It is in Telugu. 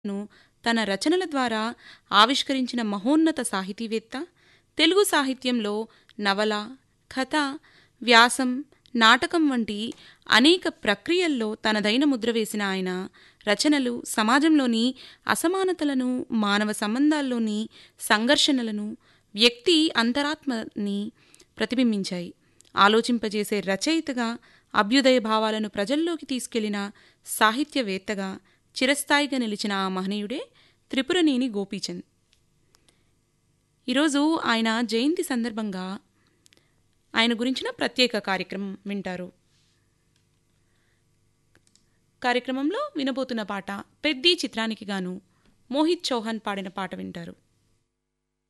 ను తన రచనల ద్వారా ఆవిష్కరించిన మహోన్నత సాహితీవేత్త తెలుగు సాహిత్యంలో నవల కథ వ్యాసం నాటకం వంటి అనేక ప్రక్రియల్లో తనదైన ముద్ర వేసిన ఆయన రచనలు సమాజంలోని అసమానతలను మానవ సంబంధాల్లోని సంఘర్షణలను వ్యక్తి అంతరాత్మని ప్రతిబింబించాయి ఆలోచింపజేసే రచయితగా అభ్యుదయ భావాలను ప్రజల్లోకి తీసుకెళ్లిన సాహిత్యవేత్తగా చిరస్థాయిగా నిలిచిన ఆ మహనీయుడే త్రిపురనేని గోపీచంద్ ఈరోజు ఆయన జయంతి సందర్భంగా ఆయన గురించిన ప్రత్యేక కార్యక్రమం వింటారు కార్యక్రమంలో వినబోతున్న పాట పెద్ది చిత్రానికి గాను మోహిత్ చౌహాన్ పాడిన పాట వింటారు